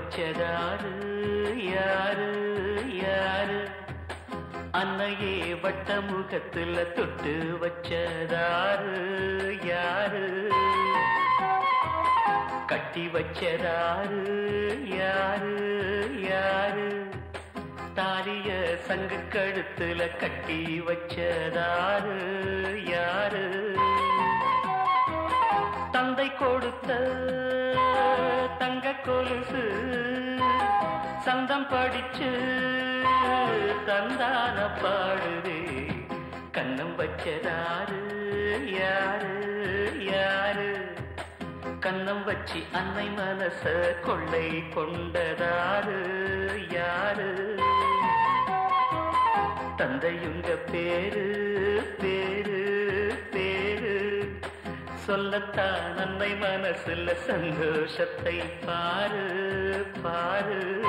வச்சதாரு யாரு யாரு அன்னையே வட்ட முகத்துல தொட்டு வச்சதாரு யாரு கட்டி வச்சதாரு யாரு யாரு தாலிய சங்கு கழுத்துல கட்டி வச்சதாரு யாரு தந்தை கொடுத்த தங்க கொலுசு சந்தம் படிச்சு தந்தான பாடுதே கண்ணம் வச்சதாரு யாரு யாரு கண்ணம் வச்சு அன்னை மனச கொள்ளை கொண்டதாரு யாரு தந்தையுங்க பேரு பேரு பேரு சொல்லத்தான் அன்னை மனசுல சந்தோஷத்தை பாரு பாரு